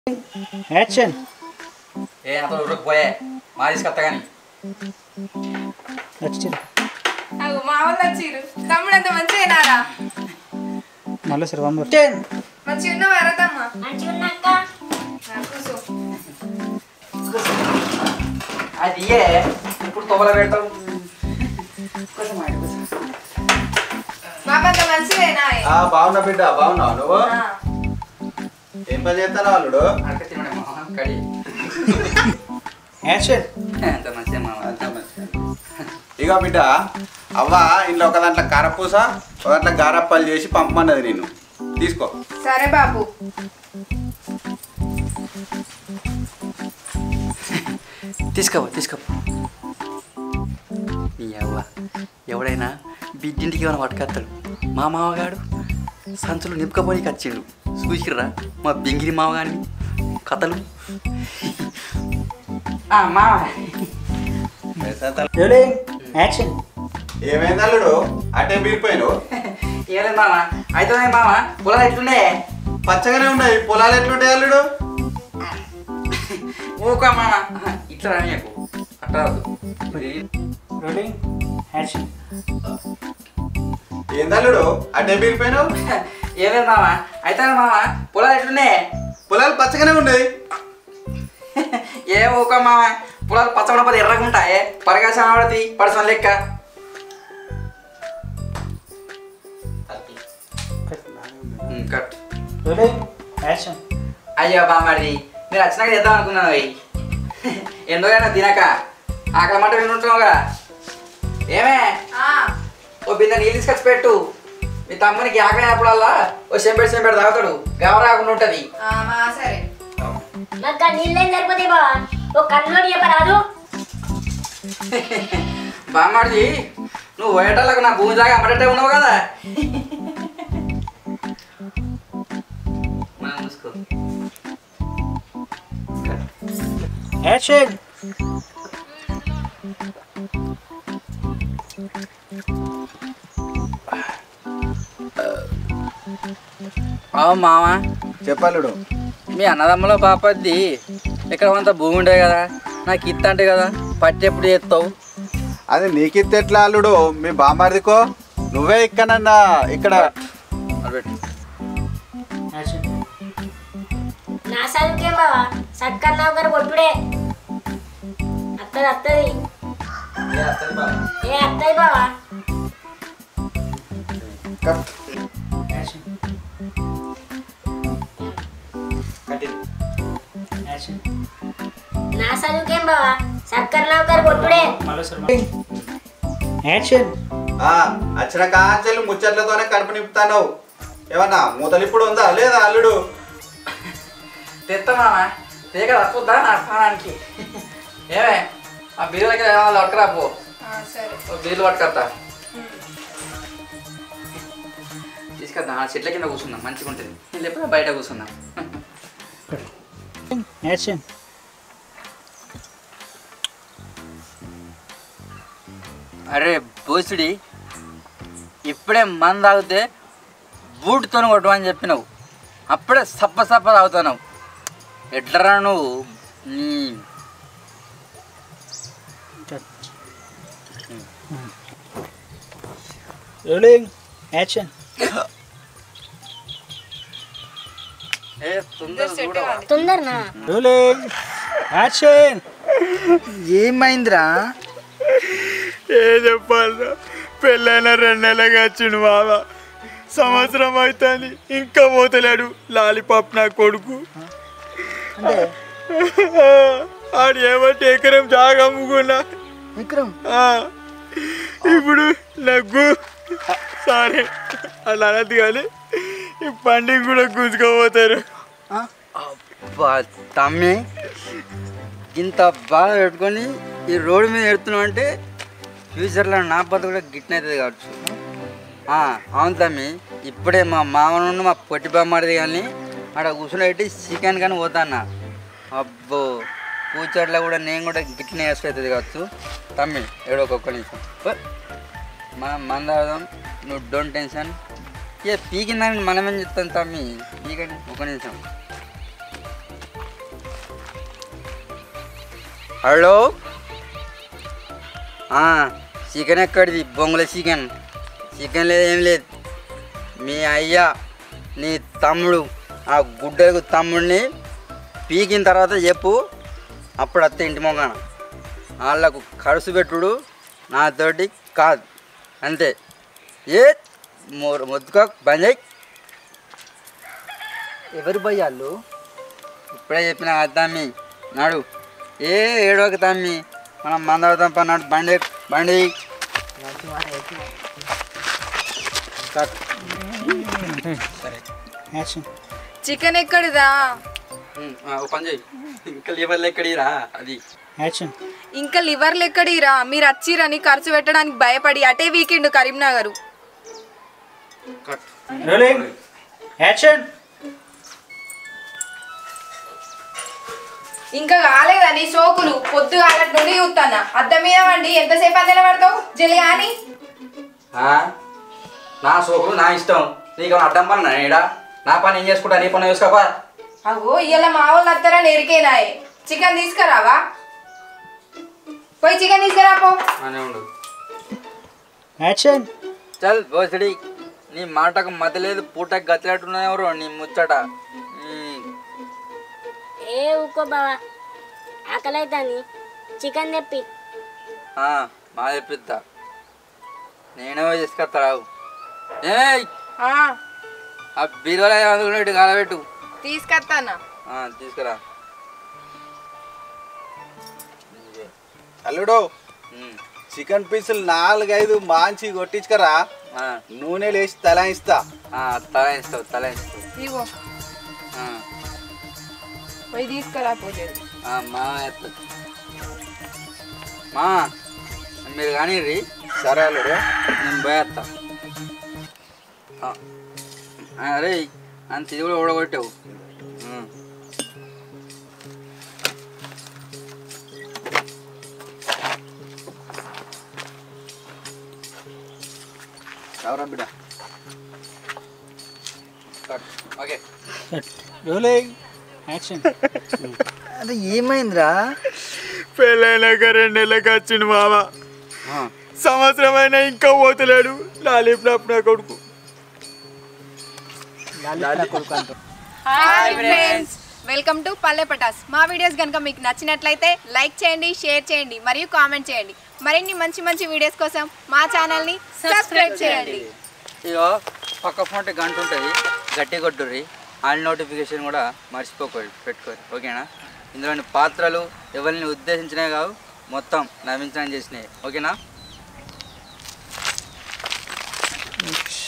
Action ఏ నాతో ఉరకపోయే మా తీసుకొస్తా కానీ వచ్చింది అగో మా వాళ్ళు వచ్చిర్రు తమ్ముడు అంత మంచిగా నారా మళ్ళీ సరే వన్ మోర్ టెన్ మంచిగా ఉన్నావా రథమ్మ మంచిగున్నాక కూర్చో అది ఏ ఇప్పుడు తొగల పెడతావు కొంచెం ఆడు, కొంచెం. బాబా అంత మంచిదేనా ఆ బాగున్నా బిడ్డ బాగున్నావు నువ్వు ఏం పని చేస్తాను అల్లుడు అడక తినడే మామ కడి యాక్షన్ అంత మంచిదే మామ అంతా మంచిగా. ఇగో బిడ్డ అవ్వ ఇంట్లో ఒక దాంట్లో కారపూస ఒక దాంట్లో గారప్పాలు చేసి పంపమన్నది నేను తీసుకో సరే బాబు తీసుకోపో తీసుకోపో నీ అవ్వ ఎవడైనా బిడ్డింటికి ఏమైనా పట్టుకొస్తాడు మా మామగాడు సంచులు నింపుకపోయి వచ్చిండు చూసిర్రా మా బింగిరి మామగాని కథలు ఆ, మామ రోలింగ్ యాక్షన్ ఏమైంది అల్లుడు అటే బీరిపోయాను ఏలేదు మామ అయితే మామ పొలాలు ఎట్లుండే పచ్చగానే ఉన్నాయి పొలాలు ఎట్లుంటాయి అల్లుడు ఊకో మామ ఇట్లా రాని అట్లా రాదు రోలింగ్ యాక్షన్ ఏంది అల్లుడు అటే బీరిపోయాను ఏలేదు మామ అయితే మామ పొలాలు ఎట్లుండే పొలాలు పచ్చగానే ఉన్నాయి ఏ ఊకో మామ పొలాలు పచ్చబడ పది ఎర్రగా ఉంటాయి పరగాసం ఆడది పడసం లెక్క ఉమ్, కట్ రోలింగ్ యాక్షన్ అయ్యో బామ్మడి మీరు వచ్చినాక చేద్దాం అనుకున్నాను అవి ఎందుకైనా తినక ఆకలి మంట వింటుంటున్నావు కదా ఏమే ఆ, ఓ బిందె నీళ్ళు తీసుకొచ్చి పెట్టు మీ తమ్మునికి ఆకలి అయినప్పుడల్లా ఓ సెంపెడు సెంపెడు తాగుతాడు గవరాకుండా ఉంటుంది ఆ, మా సరే నాకు నీళ్ళేం సరిపోతాయి బావా ఓ కన్నులో చెప్పరాదు బామ్మడిది నువ్వు పోయేటోళ్ళకు నా భూమి దాకా అమ్మటట్టే ఉన్నావు కదా మనం మూసుకో. యాక్షన్ అవు మామ చెప్పల్లుడు మీ అన్నదమ్ముల పాపది ఇక్కడ అంతా భూమి ఉండే కదా నాకు ఇత్త అంటే కదా పట్టి ఎప్పుడు చేస్తావు అది నీకిత్తే ఎట్లా అల్లుడు మీ బామ్మారిదికో నువ్వే ఇక్కడన్నా ఇక్కడ అది పెట్టు యాక్షన్ నా చదువుకేం బావా సక్కన్నావు గారు కొట్టుడే అత్తది అత్తది ఏ అత్తది బావా యాక్షన్ యాక్షన్ నా చదువుకేం బావా సక్కన్నావు గారు కొట్టుడే మళ్ళీ సరే యాక్షన్ ఆ, వచ్చిన కాంచెలు ముచ్చట్లతోనే కడుపు నింపుతాను ఏమన్నా మూతలు ఇప్పుడు ఉందా లేదా అల్లుడు తెస్తా మామ తేక తప్పుద్దా నా స్థానానికి ఏమే ఆ బీరులకి ఏమన్నా పట్టుకురా పో ఆ, సరే ఓ బీర్లు పట్టుకొస్తా తీసుకొద్దాం ఆ చెట్ల కింద కూర్చుందాం మంచిగా ఉంటుంది నేను ఎప్పుడో బయట కూర్చుందాం యాక్షన్ అరే బోసుడి ఇప్పుడే మంద తాగితే బూటుతో కొట్టమని చెప్పినావు అప్పుడే సప్ప సప్ప తాగుతున్నావు ఎట్లరా నువ్వు నీ రోలింగ్ యాక్షన్ ఏ తొందర చూడవా తొందరనా రోలింగ్ యాక్షన్ ఏమైందిరా ఏ చెప్పాలరా పెళ్ళైన రెండు నెలలుగా వచ్చిండు మామ సంవత్సరం అవుతుంది ఇంకా పోతలేడు లాలిపాప్ నా కొడుకు ఆడు ఏమంటే ఎకరం జాగా అమ్ముకున్నా విక్రమ్ ఆ, ఇప్పుడు నాకు సరే అలా అనద్దు కానీ ఈ పండుగ కూడా గుంజుకోపోతారు అబ్బా తమ్మి ఇంత బాగా పెట్టుకొని ఈ రోడ్డు మీద ఎడుతున్నావు అంటే ఫ్యూచర్లో నా బతుకు కూడా గిట్న అవుతుంది కావచ్చు ఆ, అవును తమ్మి ఇప్పుడే మా మామ నుండి మా పొట్టి బొమ్మడిది కానీ ఆడ కూర్చుని చికెన్ కానీ పోతాన్నా అబ్బో ఫ్యూచర్లో కూడా నేను కూడా గిట్నే వేసుకవుతుంది కావచ్చు తమ్మి ఏడో ఒక్కొక్క నిమిషం ఓ, మనం మందాదాం నువ్వు డోంట్ టెన్షన్ ఏ పీకిందని మనమేం చెప్తాం తమ్మి పీకండి ఒక నిమిషం హలో ఆ, చికెన్ ఎక్కడిది బొంగుల చికెన్ చికెన్ లేదు ఏం లేదు మీ అయ్యా నీ తమ్ముడు ఆ గుడ్డకు తమ్ముడిని పీకిన తర్వాత చెప్పు అప్పుడు అత్త ఇంటి మొగాన వాళ్ళకు ఖర్చు పెట్టుడు నాతోటి కాదు అంతే ఏ మొ- మొద్దుకో బంద్ చేయి ఎవరు భయ్యాళ్ళు ఇప్పుడే చెప్పిన కదా తమ్మి నాడు ఏ ఏడోక తమ్మి మనం మందవుతాం పన్నాడు బండి ఎక్కు, బండి కట్. సరే యాక్షన్ చికెన్ ఎక్కడిదా ఉమ్, ఆ, ఓ పని చేయి ఇంకా లివర్లు ఎక్కడిరా అది యాక్షన్ ఇంకా లివర్లు ఎక్కడిరా మీరు వచ్చిరని ఖర్చు పెట్టడానికి భయపడి అటే weekend Karimnagar cut rolling action ఇంకా కాలేదని సోకులు పొద్దు కాలటి నుండి చూస్తానా అద్దం మీద వండి ఎంతసేపు అని నిలబడతావు జల్లి కానీ ఆ? నా సోకులు నా ఇష్టం నీకు అడ్డం పని నా ఈడ నా పని ఏం చేసుకుంటా నీ పని చేసుకోపా అగో ఇవాళ మా వాళ్ళు వస్తారని ఎరికేనాయే చికెన్ తీసుకురావా పోయి చికెన్ తీసుకురాపో అనే ఉండు యాక్షన్ చల్ బోసడి నీ మాటకు మత లేదు పూటకు గతిలేట్టున్నాయి ఎవరు నీ ముచ్చట ఉమ్, ఏ ఊకో బావా ఆకలి అవుతుంది చికెన్ తెప్పి ఆ, మా చెప్పిస్తా నేనే పోయి తీసుకొస్తా రావు ఏయ్ ఆ, ఆ బీరువాలో అందుకున్నట్టు కాలబెట్టు తీసుకొస్తానా ఆ, తీసుకురా అల్లుడు ఉమ్, చికెన్ పీసులు నాలుగైదు మాంచి కొట్టించుకరా ఆ, నూనె లేచి తలాయిస్తా ఆ, తల ఇస్తావు తల ఇస్తావు ఇగో ఆ, పోయి తీసుకురా పోలేదు ఆ, మా ఎత్తు. మా మీరు కానీ రీ సరే అల్లుడు నేను పోయేస్తా ఆ, అరే అంత ఇది కూడా ఓడగొట్టావు ఉమ్. ఎవరా బిడ్డ కట్. ఓకే రోలింగ్ యాక్షన్ అది ఏమైందిరా పెళ్ళైనాక రెండు నెలలకు వచ్చిండు మామ ఆ, సంవత్సరం అయినా ఇంకా పోతలేడు లాలిపినప్పుడు నా కొడుకు హాయ్ ఫ్రెండ్స్ వెల్కమ్ టు పల్లె పటాస్ మా వీడియోస్ కనుక మీకు నచ్చినట్లయితే లైక్ చేయండి షేర్ చేయండి మరియు కామెంట్ చేయండి మరిన్ని మంచి మంచి వీడియోస్ కోసం మా ఛానల్ని సబ్స్క్రైబ్ చేయండి ఇగో పక్క ఫోన్ గంట ఉంటుంది గట్టి కొట్టుర్రి ఆల్ నోటిఫికేషన్ కూడా మర్చిపోకూడదు పెట్టుకోరు ఓకేనా ఇందులోని పాత్రలు ఎవరిని ఉద్దేశించినవి కావు మొత్తం నవ్వించడం చేసినాయి ఓకేనా